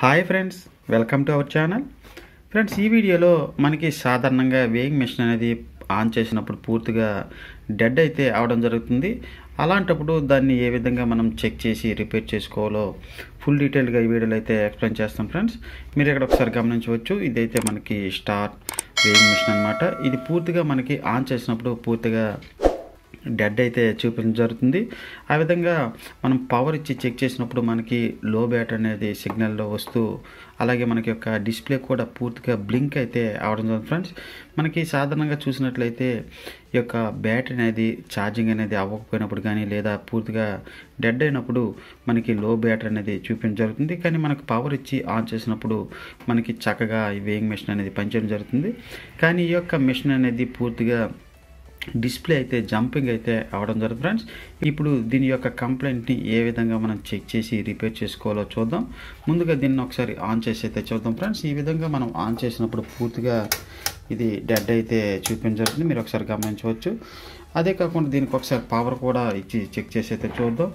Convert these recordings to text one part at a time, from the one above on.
hi friends welcome to our channel friends ఈ వీడియోలో మనకి సాధారణంగా వేయింగ్ మిషన్ అనేది ఆన్ చేసినప్పుడు పూర్తిగా డెడ్ అయితే అవడం జరుగుతుంది అలాంటప్పుడు దాన్ని ఏ విధంగా మనం చెక్ చేసి రిపేర్ చేసుకోవాలో ఫుల్ డీటెయిల్గా ఈ వీడియోలో అయితే ఎక్స్ప్లెయిన్ చేస్తాం ఫ్రెండ్స్ మీరు ఇక్కడ ఒకసారి గమనించవచ్చు ఇదైతే మనకి స్టార్ వేయింగ్ మిషన్ అనమాట ఇది పూర్తిగా మనకి ఆన్ చేసినప్పుడు పూర్తిగా డెడ్ అయితే చూపించడం జరుగుతుంది ఆ విధంగా మనం పవర్ ఇచ్చి చెక్ చేసినప్పుడు మనకి లో బ్యాట్ అనేది సిగ్నల్లో వస్తూ అలాగే మనకి యొక్క డిస్ప్లే కూడా పూర్తిగా బ్లింక్ అయితే అవడం జరుగుతుంది ఫ్రెండ్స్ మనకి సాధారణంగా చూసినట్లయితే ఈ యొక్క బ్యాట్ అనేది ఛార్జింగ్ అనేది అవ్వకపోయినప్పుడు కానీ లేదా పూర్తిగా డెడ్ అయినప్పుడు మనకి లో బ్యాటరీ అనేది చూపించడం జరుగుతుంది కానీ మనకు పవర్ ఇచ్చి ఆన్ చేసినప్పుడు మనకి చక్కగా ఈ వేయింగ్ మిషన్ అనేది పనిచేయడం జరుగుతుంది కానీ ఈ యొక్క మిషన్ అనేది పూర్తిగా డిస్ప్లే అయితే జంపింగ్ అయితే అవడం జరుగుతుంది ఫ్రెండ్స్ ఇప్పుడు దీని యొక్క కంప్లైంట్ని ఏ విధంగా మనం చెక్ చేసి రిపేర్ చేసుకోవాలో చూద్దాం ముందుగా దీన్ని ఒకసారి ఆన్ చేసి అయితే చూద్దాం ఫ్రెండ్స్ ఈ విధంగా మనం ఆన్ చేసినప్పుడు పూర్తిగా ఇది డెడ్ అయితే చూపించబడుతుంది మీరు ఒకసారి గమనించవచ్చు అదే కాకుండా దీనికి ఒకసారి పవర్ కూడా ఇచ్చి చెక్ చేసి అయితే చూద్దాం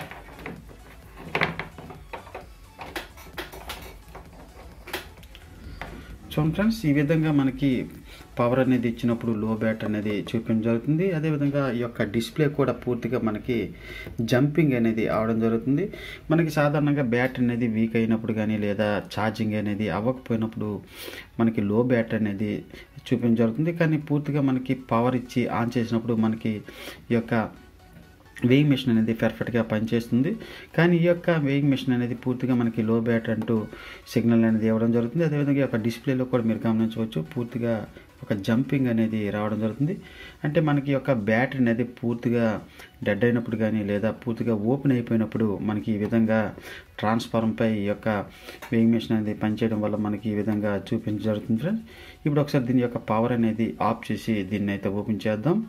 చూడండి ఫ్రెండ్స్ ఈ విధంగా మనకి పవర్ అనేది ఇచ్చినప్పుడు లో బ్యాట్ అనేది చూపించడం జరుగుతుంది అదేవిధంగా ఈ యొక్క డిస్ప్లే కూడా పూర్తిగా మనకి జంపింగ్ అనేది అవడం జరుగుతుంది మనకి సాధారణంగా బ్యాట్ అనేది వీక్ అయినప్పుడు కానీ లేదా ఛార్జింగ్ అనేది అవ్వకపోయినప్పుడు మనకి లో బ్యాట్ అనేది చూపించడం జరుగుతుంది కానీ పూర్తిగా మనకి పవర్ ఇచ్చి ఆన్ చేసినప్పుడు మనకి ఈ యొక్క వేయింగ్ మిషన్ అనేది పర్ఫెక్ట్గా పనిచేస్తుంది కానీ ఈ యొక్క వేయింగ్ మిషన్ అనేది పూర్తిగా మనకి లో బ్యాట్ అంటూ సిగ్నల్ అనేది ఇవ్వడం జరుగుతుంది అదేవిధంగా ఈ యొక్క డిస్ప్లేలో కూడా మీరు గమనించవచ్చు పూర్తిగా ఒక జంపింగ్ అనేది రావడం జరుగుతుంది అంటే మనకి యొక్క బ్యాటరీ అనేది పూర్తిగా డెడ్ అయినప్పుడు కానీ లేదా పూర్తిగా ఓపెన్ అయిపోయినప్పుడు మనకి ఈ విధంగా ట్రాన్స్ఫార్మర్పై ఈ యొక్క వేయింగ్ మిషన్ అనేది పనిచేయడం వల్ల మనకి ఈ విధంగా చూపించడం జరుగుతుంది ఫ్రెండ్స్ ఇప్పుడు ఒకసారి దీని యొక్క పవర్ అనేది ఆఫ్ చేసి దీన్ని అయితే ఓపెన్ చేద్దాం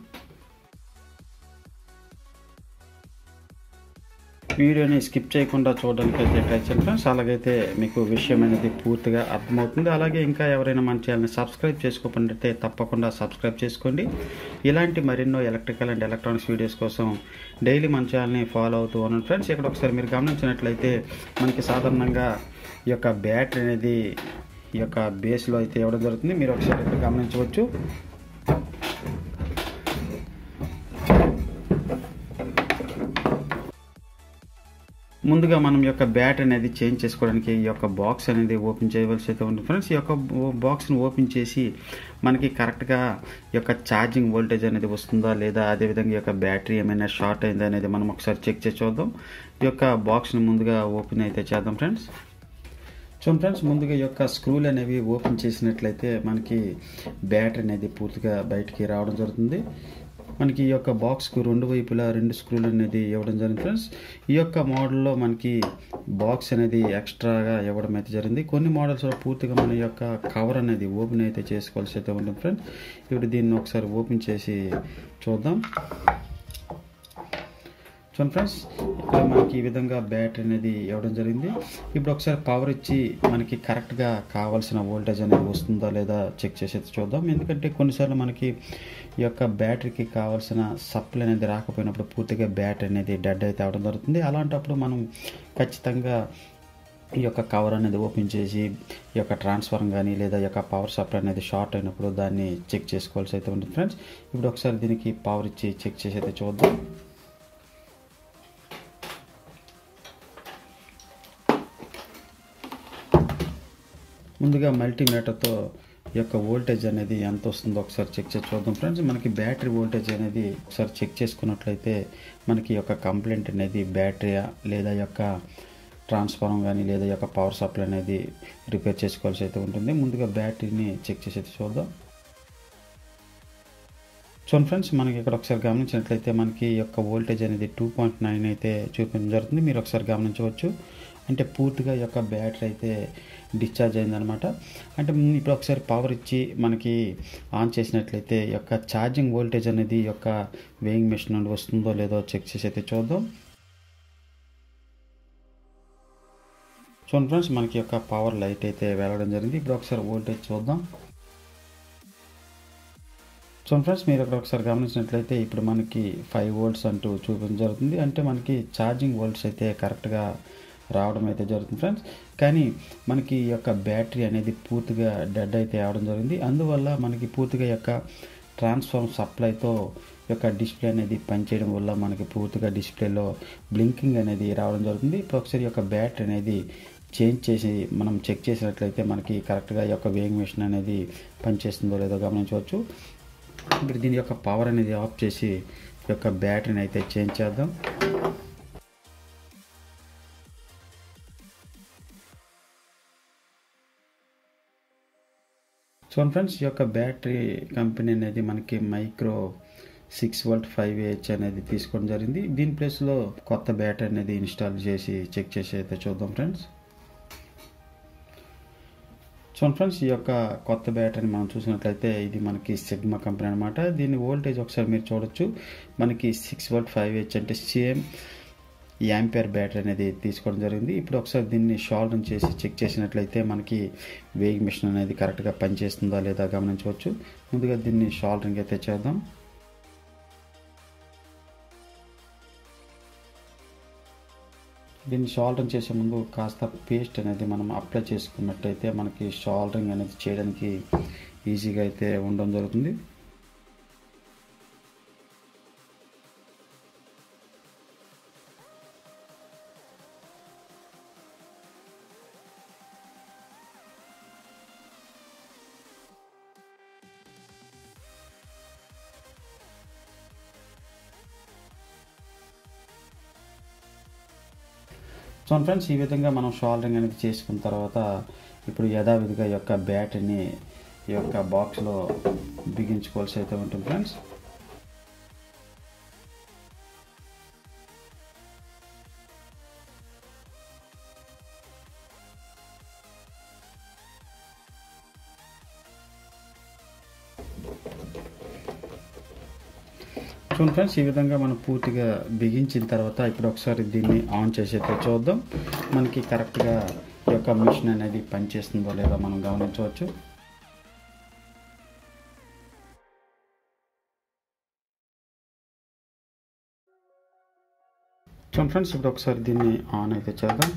వీడియోని స్కిప్ చేయకుండా చూడడానికి అయితే ట్రై చేయండి ఫ్రెండ్స్ అలాగైతే మీకు విషయం అనేది పూర్తిగా అర్థమవుతుంది అలాగే ఇంకా ఎవరైనా మన ఛానల్ని సబ్స్క్రైబ్ చేసుకోకపోతే తప్పకుండా సబ్స్క్రైబ్ చేసుకోండి ఇలాంటి మరెన్నో ఎలక్ట్రికల్ అండ్ ఎలక్ట్రానిక్స్ వీడియోస్ కోసం డైలీ మన ఛానల్ని ఫాలో అవుతూ ఉన్నాను ఫ్రెండ్స్ ఇక్కడ ఒకసారి మీరు గమనించినట్లయితే మనకి సాధారణంగా ఈ యొక్క బ్యాటరీ అనేది ఈ యొక్క బేస్లో అయితే ఇవ్వడం జరుగుతుంది మీరు ఒకసారి ఇక్కడ గమనించవచ్చు ముందుగా మనం యొక్క బ్యాట్ అనేది చేంజ్ చేసుకోవడానికి ఈ యొక్క బాక్స్ అనేది ఓపెన్ చేయవలసి అయితే ఉంటుంది ఫ్రెండ్స్ ఈ యొక్క బాక్స్ని ఓపెన్ చేసి మనకి కరెక్ట్గా ఈ యొక్క ఛార్జింగ్ వోల్టేజ్ అనేది వస్తుందా లేదా అదేవిధంగా ఈ యొక్క బ్యాటరీ ఏమైనా షార్ట్ అయిందా అనేది మనం ఒకసారి చెక్ చేసి చూద్దాం ఈ యొక్క బాక్స్ని ముందుగా ఓపెన్ అయితే చేద్దాం ఫ్రెండ్స్ చూడండి ఫ్రెండ్స్ ముందుగా ఈ యొక్క స్క్రూలు అనేవి ఓపెన్ చేసినట్లయితే మనకి బ్యాటరీ అనేది పూర్తిగా బయటికి రావడం జరుగుతుంది మనకి ఈ యొక్క బాక్స్కు రెండు వైపులా రెండు స్క్రూలు అనేది ఇవ్వడం జరిగింది ఫ్రెండ్స్ ఈ యొక్క మోడల్లో మనకి బాక్స్ అనేది ఎక్స్ట్రాగా ఇవ్వడం అయితే జరిగింది కొన్ని మోడల్స్లో పూర్తిగా మన యొక్క కవర్ అనేది ఓపెన్ అయితే చేసుకోవాల్సి అయితే ఉంటుంది ఫ్రెండ్స్ ఇప్పుడు దీన్ని ఒకసారి ఓపెన్ చేసి చూద్దాం చూడండి ఫ్రెండ్స్ ఇక్కడ మనకి ఈ విధంగా బ్యాటరీ అనేది ఇవ్వడం జరిగింది ఇప్పుడు ఒకసారి పవర్ ఇచ్చి మనకి కరెక్ట్గా కావాల్సిన వోల్టేజ్ అనేది వస్తుందా లేదా చెక్ చేసి చూద్దాం ఎందుకంటే కొన్నిసార్లు మనకి ఈ యొక్క బ్యాటరీకి కావాల్సిన సప్లై అనేది రాకపోయినప్పుడు పూర్తిగా బ్యాటరీ అనేది డెడ్ అయితే అవడం జరుగుతుంది అలాంటప్పుడు మనం ఖచ్చితంగా ఈ యొక్క కవర్ అనేది ఓపెన్ చేసి ఈ యొక్క ట్రాన్స్ఫార్మ్ కానీ లేదా ఈ యొక్క పవర్ సప్లై అనేది షార్ట్ అయినప్పుడు దాన్ని చెక్ చేసుకోవాల్సి అయితే ఉంటుంది ఫ్రెండ్స్ ఇప్పుడు ఒకసారి దీనికి పవర్ ఇచ్చి చెక్ చేసి అయితే చూద్దాం ముందుగా మల్టీమీటర్తో ఈ యొక్క వోల్టేజ్ అనేది ఎంత వస్తుందో ఒకసారి చెక్ చేసి చూద్దాం ఫ్రెండ్స్ మనకి బ్యాటరీ వోల్టేజ్ అనేది ఒకసారి చెక్ చేసుకున్నట్లయితే మనకి యొక్క కంప్లైంట్ అనేది బ్యాటరీయా లేదా యొక్క ట్రాన్స్ఫార్మర్ కానీ లేదా యొక్క పవర్ సప్లై అనేది రిపేర్ చేసుకోవాల్సి అయితే ఉంటుంది ముందుగా బ్యాటరీని చెక్ చేసి అయితే చూద్దాం చూడండి ఫ్రెండ్స్ మనకి ఇక్కడ ఒకసారి గమనించినట్లయితే మనకి యొక్క వోల్టేజ్ అనేది టూ పాయింట్ నైన్ అయితే చూపించడం జరుగుతుంది మీరు ఒకసారి గమనించవచ్చు అంటే పూర్తిగా ఈ యొక్క బ్యాటరీ అయితే డిశ్చార్జ్ అయిందనమాట అంటే ఇప్పుడు ఒకసారి పవర్ ఇచ్చి మనకి ఆన్ చేసినట్లయితే ఈ యొక్క ఛార్జింగ్ వోల్టేజ్ అనేది ఈ యొక్క వేయింగ్ మెషిన్ నుండి వస్తుందో లేదో చెక్ చేసి అయితే చూద్దాం చూడండి ఫ్రెండ్స్ మనకి యొక్క పవర్ లైట్ అయితే వెళ్ళడం జరిగింది ఇప్పుడు ఒకసారి వోల్టేజ్ చూద్దాం చూడండి ఫ్రెండ్స్ మీరు అక్కడ ఒకసారి గమనించినట్లయితే ఇప్పుడు మనకి ఫైవ్ వోల్ట్స్ అంటూ చూపించడం జరుగుతుంది అంటే మనకి ఛార్జింగ్ వోల్ట్స్ అయితే కరెక్ట్గా రావడం అయితే జరుగుతుంది ఫ్రెండ్స్ కానీ మనకి ఈ యొక్క బ్యాటరీ అనేది పూర్తిగా డెడ్ అయితే అవడం జరిగింది అందువల్ల మనకి పూర్తిగా ఈ యొక్క ట్రాన్స్ఫార్మ్ సప్లైతో యొక్క డిస్ప్లే అనేది పనిచేయడం వల్ల మనకి పూర్తిగా డిస్ప్లేలో బ్లింకింగ్ అనేది రావడం జరుగుతుంది ఇప్పుడు ఒకసారి ఈ యొక్క బ్యాటరీ అనేది చేంజ్ చేసి మనం చెక్ చేసినట్లయితే మనకి కరెక్ట్గా ఈ యొక్క వేయింగ్ మెషిన్ అనేది పనిచేస్తుందో లేదో గమనించవచ్చు ఇప్పుడు దీని యొక్క పవర్ అనేది ఆఫ్ చేసి ఈ యొక్క బ్యాటరీని అయితే చేంజ్ చేద్దాం చూడండి ఫ్రెండ్స్ ఈ యొక్క బ్యాటరీ కంపెనీ అనేది మనకి micro six volt five AH అనేది తీసుకోవడం జరిగింది దీని ప్లేస్లో కొత్త బ్యాటరీ అనేది ఇన్స్టాల్ చేసి చెక్ చేసి అయితే చూద్దాం ఫ్రెండ్స్ చూడండి ఫ్రెండ్స్ ఈ యొక్క కొత్త బ్యాటరీని మనం చూసినట్లయితే ఇది మనకి సిగ్మా కంపెనీ అనమాట దీని వోల్టేజ్ ఒకసారి మీరు చూడొచ్చు మనకి సిక్స్ వోల్ట్ ఫైవ్ హెచ్ అంటే సేమ్ యాంపేర్ బ్యాటరీ అనేది తీసుకోవడం జరిగింది ఇప్పుడు ఒకసారి దీన్ని షాల్డర్ చేసి చెక్ చేసినట్లయితే మనకి వేయింగ్ మిషన్ అనేది కరెక్ట్గా పనిచేస్తుందా లేదా గమనించవచ్చు ముందుగా దీన్ని షాల్డరింగ్ అయితే చేద్దాం దీన్ని షాల్డరింగ్ చేసే ముందు కాస్త పేస్ట్ అనేది మనం అప్లై చేసుకున్నట్టయితే మనకి షాల్డరింగ్ అనేది చేయడానికి ఈజీగా అయితే ఉండడం జరుగుతుంది సో ఫ్రెండ్స్ ఈ విధంగా మనం షోల్డరింగ్ అనేది చేసుకున్న తర్వాత ఇప్పుడు యథావిధిగా ఈ యొక్క బ్యాటరీని ఈ యొక్క బాక్స్లో బిగించుకోవాల్సి అయితే ఉంటుంది ఫ్రెండ్స్ చూడండి ఫ్రెండ్స్ ఈ విధంగా మనం పూర్తిగా బిగించిన తర్వాత ఇప్పుడు ఒకసారి దీన్ని ఆన్ చేసి అయితే చూద్దాం మనకి కరెక్ట్గా ఈ యొక్క మిషన్ అనేది పనిచేస్తుందో లేదో మనం గమనించవచ్చు చూడండి ఫ్రెండ్స్ ఇప్పుడు ఒకసారి దీన్ని ఆన్ అయితే చేద్దాం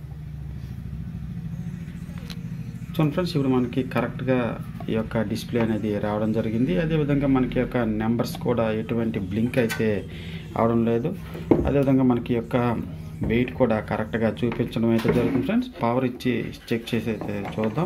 చూడండి ఫ్రెండ్స్ ఇప్పుడు మనకి కరెక్ట్గా ఈ యొక్క డిస్ప్లే అనేది రావడం జరిగింది అదేవిధంగా మనకి యొక్క నెంబర్స్ కూడా ఎటువంటి బ్లింక్ అయితే అవడం లేదు అదేవిధంగా మనకి యొక్క వెయిట్ కూడా కరెక్ట్గా చూపించడం అయితే జరుగుతుంది ఫ్రెండ్స్ పవర్ ఇచ్చి చెక్ చేసి అయితే చూద్దాం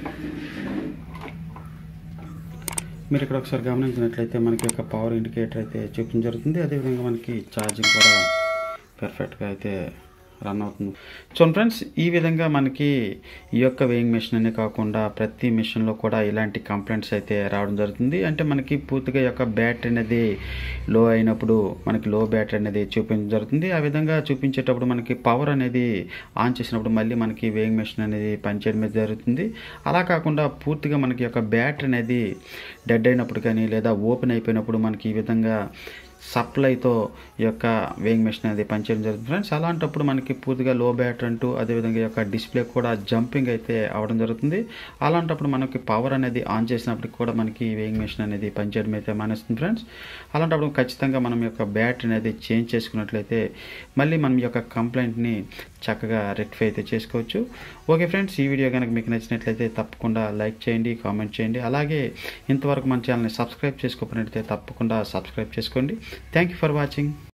మీరు ఇక్కడ ఒకసారి గమనించినట్లయితే మనకి యొక్క పవర్ ఇండికేటర్ అయితే చూపించడం జరుగుతుంది అదేవిధంగా మనకి ఛార్జింగ్ కూడా పర్ఫెక్ట్గా అయితే రన్ అవుతుంది చూడండి ఫ్రెండ్స్ ఈ విధంగా మనకి ఈ యొక్క వేయింగ్ మిషన్ అనే కాకుండా ప్రతి మిషన్లో కూడా ఇలాంటి కంప్లైంట్స్ అయితే రావడం జరుగుతుంది అంటే మనకి పూర్తిగా ఈ యొక్క బ్యాటరీ అనేది లో అయినప్పుడు మనకి లో బ్యాటరీ అనేది చూపించడం జరుగుతుంది ఆ విధంగా చూపించేటప్పుడు మనకి పవర్ అనేది ఆన్ చేసినప్పుడు మళ్ళీ మనకి వేయింగ్ మిషన్ అనేది పనిచేయడం అయితే జరుగుతుంది అలా కాకుండా పూర్తిగా మనకి యొక్క బ్యాటరీ అనేది డెడ్ అయినప్పుడు కానీ లేదా ఓపెన్ అయిపోయినప్పుడు మనకి ఈ విధంగా సప్లైతో ఈ యొక్క వేయింగ్ మెషిన్ అనేది పనిచేయడం జరుగుతుంది ఫ్రెండ్స్ అలాంటప్పుడు మనకి పూర్తిగా లో బ్యాటరీ అంటూ అదేవిధంగా ఈ యొక్క డిస్ప్లే కూడా జంపింగ్ అయితే అవడం జరుగుతుంది అలాంటప్పుడు మనకి పవర్ అనేది ఆన్ చేసినప్పటికి కూడా మనకి వేయింగ్ మెషిన్ అనేది పనిచేయడం అయితే మానేస్తుంది ఫ్రెండ్స్ అలాంటప్పుడు ఖచ్చితంగా మనం యొక్క బ్యాటరీ అనేది చేంజ్ చేసుకున్నట్లయితే మళ్ళీ మనం ఈ యొక్క కంప్లైంట్ని చక్కగా రెక్టిఫై అయితే చేసుకోవచ్చు ఓకే ఫ్రెండ్స్ ఈ వీడియో కనుక మీకు నచ్చినట్లయితే తప్పకుండా లైక్ చేయండి కామెంట్ చేయండి అలాగే ఇంతవరకు మన ఛానల్ని సబ్స్క్రైబ్ చేసుకోకపోయినట్లయితే తప్పకుండా సబ్స్క్రైబ్ చేసుకోండి థ్యాంక్ యూ ఫర్ వాచింగ్